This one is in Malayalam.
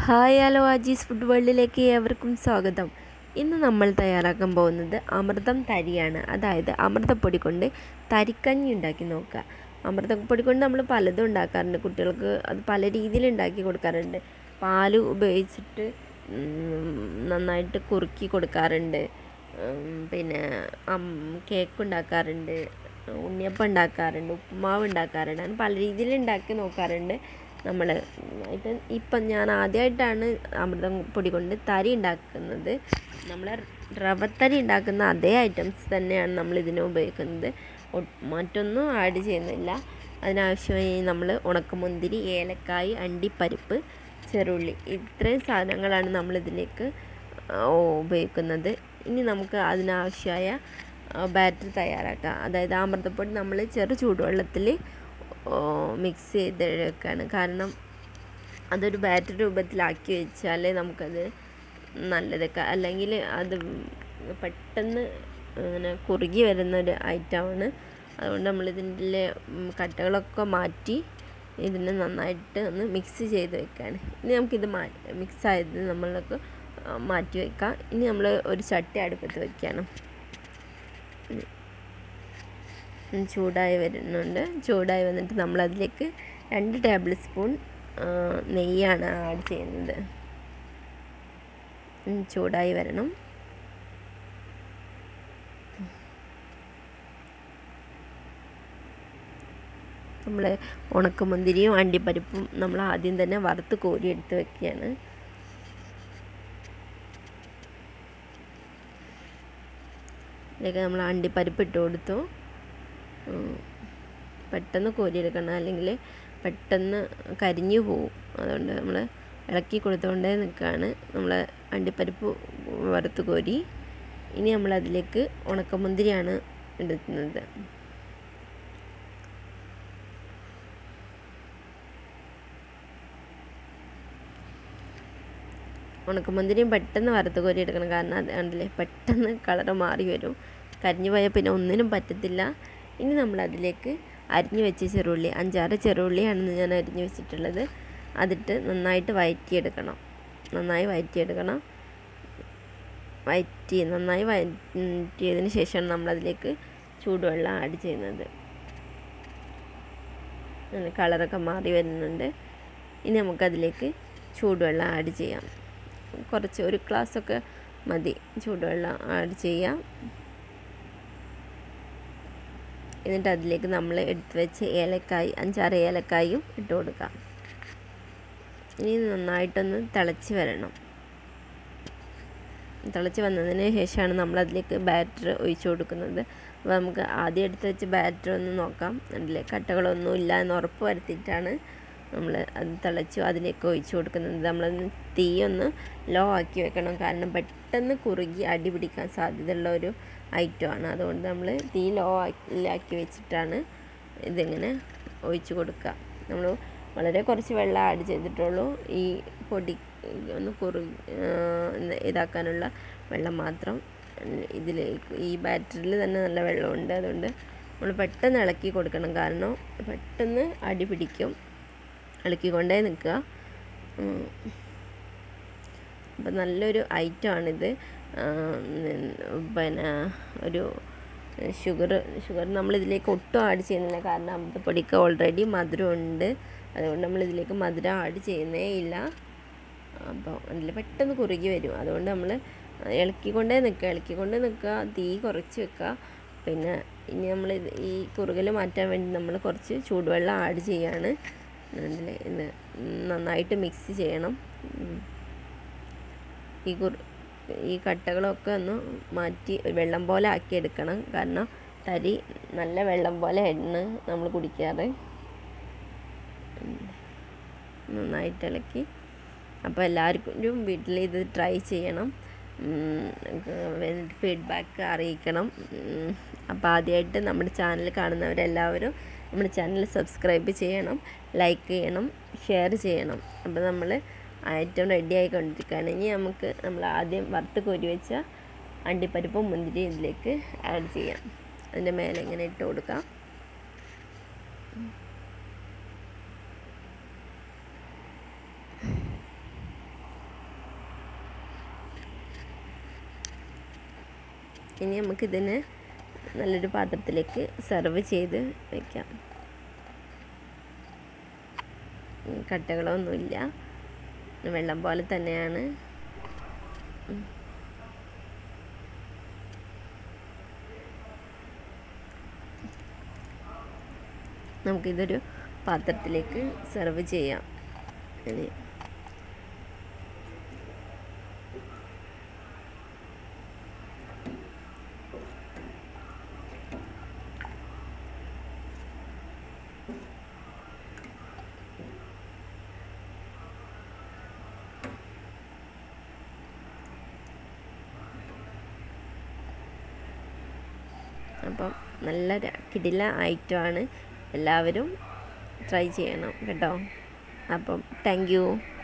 ഹായ് ഹലോ ആജീസ് ഫുഡ് വേൾഡിലേക്ക് ഏവർക്കും സ്വാഗതം ഇന്ന് നമ്മൾ തയ്യാറാക്കാൻ പോകുന്നത് അമൃതം തരിയാണ് അതായത് അമൃതപ്പൊടി കൊണ്ട് തരിക്കഞ്ഞി ഉണ്ടാക്കി നോക്കുക അമൃതപ്പൊടി കൊണ്ട് നമ്മൾ പലതും ഉണ്ടാക്കാറുണ്ട് കുട്ടികൾക്ക് അത് പല രീതിയിൽ ഉണ്ടാക്കി കൊടുക്കാറുണ്ട് പാല് ഉപയോഗിച്ചിട്ട് ഉം, നന്നായിട്ട് കുറുക്കി കൊടുക്കാറുണ്ട് ഉം, പിന്നെ കേക്ക് ഉണ്ടാക്കാറുണ്ട് ഉണ്ണിയപ്പം ഉണ്ടാക്കാറുണ്ട് ഉപ്പുമാവ് ഉണ്ടാക്കാറുണ്ട് അങ്ങനെ പല രീതിയിൽ ഉണ്ടാക്കി നോക്കാറുണ്ട് നമ്മൾ ഇപ്പം ഇപ്പം ഞാൻ ആദ്യമായിട്ടാണ് അമൃതം പൊടി കൊണ്ട് തരി ഉണ്ടാക്കുന്നത് നമ്മൾ റവത്തരി ഉണ്ടാക്കുന്ന അതേ ഐറ്റംസ് തന്നെയാണ് നമ്മൾ ഇതിന് ഉപയോഗിക്കുന്നത് ഒ- മറ്റൊന്നും ആഡ് ചെയ്യുന്നില്ല അതിനാവശ്യമായി നമ്മൾ ഉണക്കമുന്തിരി ഏലക്കായ് അണ്ടിപ്പരിപ്പ് ചെറുള്ളി ഇത്രയും സാധനങ്ങളാണ് നമ്മളിതിലേക്ക് ആ, ഉപയോഗിക്കുന്നത് ഇനി നമുക്ക് അതിനാവശ്യമായ ബാറ്റർ തയ്യാറാക്കാം അതായത് അമൃതപ്പൊടി നമ്മൾ ചെറു ചൂടുവെള്ളത്തിൽ മിക്സ് ചെയ്തെടുക്കുകയാണ് കാരണം അതൊരു ബാറ്റർ രൂപത്തിലാക്കി വെച്ചാലേ നമുക്കത് നല്ലത് ക- അല്ലെങ്കിൽ അത് പെട്ടെന്ന് ഇങ്ങനെ കുറുകി വരുന്ന ഒരു ഐറ്റമാണ് അതുകൊണ്ട് നമ്മളിതിൻ്റെ കട്ടകളൊക്കെ മാറ്റി ഇതിനെ നന്നായിട്ട് ഒന്ന് മിക്സ് ചെയ്ത് വെക്കുകയാണ് ഇനി നമുക്കിത് മാ മിക്സ് ആയത് നമ്മൾക്ക് മാറ്റി വെക്കാം ഇനി നമ്മൾ ഒരു ചട്ടി അടുപ്പത്ത് വെക്കുകയാണ് ഉം, ചൂടായി വരുന്നുണ്ട് ചൂടായി വന്നിട്ട് നമ്മളതിലേക്ക് രണ്ട് ടേബിൾ സ്പൂൺ ആ, നെയ്യാണ് ആഡ് ചെയ്യുന്നത് ഉം, ചൂടായി വരണം നമ്മൾ ഉണക്കമുന്തിരിയും അണ്ടിപ്പരിപ്പും നമ്മൾ ആദ്യം തന്നെ വറുത്ത് കോരി എടുത്ത് വെക്കുകയാണ് ഇതിലേക്ക് നമ്മൾ അണ്ടിപ്പരിപ്പ് ഇട്ട് കൊടുത്തു ഉം. പെട്ടെന്ന് കോരിയെടുക്കണം അല്ലെങ്കിൽ പെട്ടെന്ന് കരിഞ്ഞു പോവും അതുകൊണ്ട് നമ്മൾ ഇളക്കി കൊടുത്തുകൊണ്ടേ നിൽക്കുകയാണ് നമ്മൾ അണ്ടിപ്പരിപ്പ് വറുത്ത് കോരി ഇനി നമ്മൾ അതിലേക്ക് ഉണക്കമുന്തിരിയാണ് ഇടുന്നത് ഉണക്കമുന്തിരിയും പെട്ടെന്ന് വറുത്ത് കോരി എടുക്കണം കാരണം അത് കണ്ടില്ലേ പെട്ടെന്ന് കളറ് മാറി വരും കരിഞ്ഞു പോയാൽ പിന്നെ ഒന്നിനും പറ്റത്തില്ല ഇനി നമ്മൾ അതിലേക്ക് അരിഞ്ഞു വെച്ച ചെറുള്ളി അഞ്ചാറ് ചെറുള്ളിയാണ് ഞാൻ അരിഞ്ഞു വെച്ചിട്ടുള്ളത് അതിട്ട് നന്നായിട്ട് വഴറ്റിയെടുക്കണം നന്നായി വഴറ്റിയെടുക്കണം വഴറ്റി നന്നായി വഴറ്റിയതിന് ശേഷമാണ് നമ്മളതിലേക്ക് ചൂടുവെള്ളം ആഡ് ചെയ്യുന്നത് അങ്ങനെ കളറൊക്കെ മാറി വരുന്നുണ്ട് ഇനി നമുക്കതിലേക്ക് ചൂടുവെള്ളം ആഡ് ചെയ്യാം കുറച്ച് ഒരു ഗ്ലാസ്സൊക്കെ മതി ചൂടുവെള്ളം ആഡ് ചെയ്യാം എന്നിട്ട് അതിലേക്ക് നമ്മൾ എടുത്ത് വെച്ച് ഏലക്കായി അഞ്ചാറ് ഏലക്കായും ഇട്ട് കൊടുക്കാം ഇനി നന്നായിട്ടൊന്ന് തിളച്ച് വരണം തിളച്ച് വന്നതിന് ശേഷമാണ് നമ്മൾ അതിലേക്ക് ബാറ്റർ ഒഴിച്ചു കൊടുക്കുന്നത് അപ്പോൾ നമുക്ക് ആദ്യം എടുത്ത് വെച്ച് ബാറ്റർ ഒന്ന് നോക്കാം അതിലെ കട്ടകളൊന്നും ഇല്ല എന്ന് ഉറപ്പ് വരുത്തിയിട്ടാണ് നമ്മൾ അത് തിളച്ചു അതിലേക്ക് ഒഴിച്ചു കൊടുക്കുന്നത് നമ്മളൊന്ന് തീ ഒന്ന് ലോ ആക്കി വെക്കണം കാരണം പെട്ടെന്ന് കുറുകി അടി പിടിക്കാൻ സാധ്യതയുള്ള ഒരു ഐറ്റമാണ് അതുകൊണ്ട് നമ്മൾ തീ ലോ ആക്കി വെച്ചിട്ടാണ് ഇതിങ്ങനെ ഒഴിച്ചു കൊടുക്കുക നമ്മൾ വളരെ കുറച്ച് വെള്ളം ആഡ് ചെയ്തിട്ടുള്ളൂ ഈ പൊടി ഒന്ന് കുറു ഇതാക്കാനുള്ള വെള്ളം മാത്രം ഇതിലേക്ക് ഈ ബാറ്ററിൽ തന്നെ നല്ല വെള്ളമുണ്ട് അതുകൊണ്ട് നമ്മൾ പെട്ടെന്ന് ഇളക്കി കൊടുക്കണം കാരണം പെട്ടെന്ന് അടി പിടിക്കും ഇളക്കിക്കൊണ്ടേ നിൽക്കുക അപ്പം നല്ലൊരു ഐറ്റമാണിത് പിന്നെ ഒരു ഷുഗർ ഷുഗർ നമ്മൾ ഇതിലേക്ക് ഒട്ടും ആഡ് ചെയ്യുന്നില്ല കാരണം അമൃതപ്പൊടിക്ക് ഓൾറെഡി മധുരം ഉണ്ട് അതുകൊണ്ട് നമ്മൾ ഇതിലേക്ക് മധുരം ആഡ് ചെയ്യുന്നേ ഇല്ല അപ്പോൾ അതിൽ പെട്ടെന്ന് കുറുകി വരും അതുകൊണ്ട് നമ്മൾ ഇളക്കിക്കൊണ്ടേ നിൽക്കുക ഇളക്കിക്കൊണ്ട് നിൽക്കുക തീ കുറച്ച് വെക്കുക പിന്നെ ഇനി നമ്മൾ ഈ കുറുകൽ മാറ്റാൻ വേണ്ടി നമ്മൾ കുറച്ച് ചൂടുവെള്ളം ആഡ് ചെയ്യാണ് ഇതിൽ ഇത് നന്നായിട്ട് മിക്സ് ചെയ്യണം ഉം. ഈ കുറു ഈ കട്ടകളൊക്കെ ഒന്ന് മാറ്റി വെള്ളം പോലെ ആക്കി എടുക്കണം കാരണം തരി നല്ല വെള്ളം പോലെ എണ്ണ നമ്മൾ കുടിക്കാറ് ഉം. നന്നായിട്ട് ഇളക്കി അപ്പോൾ എല്ലാവർക്കും വീട്ടിൽ ഇത് ട്രൈ ചെയ്യണം ഫീഡ്ബാക്ക് അറിയിക്കണം ഉം. അപ്പോൾ ആദ്യമായിട്ട് നമ്മുടെ ചാനൽ കാണുന്നവരെല്ലാവരും നമ്മുടെ ചാനൽ സബ്സ്ക്രൈബ് ചെയ്യണം ലൈക്ക് ചെയ്യണം ഷെയർ ചെയ്യണം അപ്പോൾ നമ്മൾ ഐറ്റം റെഡി ആയിക്കൊണ്ടിരിക്കുകയാണ് ഇനി നമുക്ക് നമ്മൾ ആദ്യം വറുത്ത് കോരി വെച്ച അണ്ടിപ്പരിപ്പും മുന്തിരിയും ഇതിലേക്ക് ആഡ് ചെയ്യാം അതിൻ്റെ മേലെ ഇങ്ങനെ ഇട്ട് കൊടുക്കാം ഇനി നമുക്കിതിനെ നല്ലൊരു പാത്രത്തിലേക്ക് സെർവ് ചെയ്ത് വയ്ക്കാം ഉം, കട്ടകളൊന്നുമില്ല വെള്ളം പോലെ തന്നെയാണ് ഉം. നമുക്കിതൊരു പാത്രത്തിലേക്ക് സെർവ് ചെയ്യാം ഇനി അപ്പം നല്ല ര- കിടില ഐറ്റമാണ് എല്ലാവരും ട്രൈ ചെയ്യണം കേട്ടോ അപ്പം താങ്ക് യു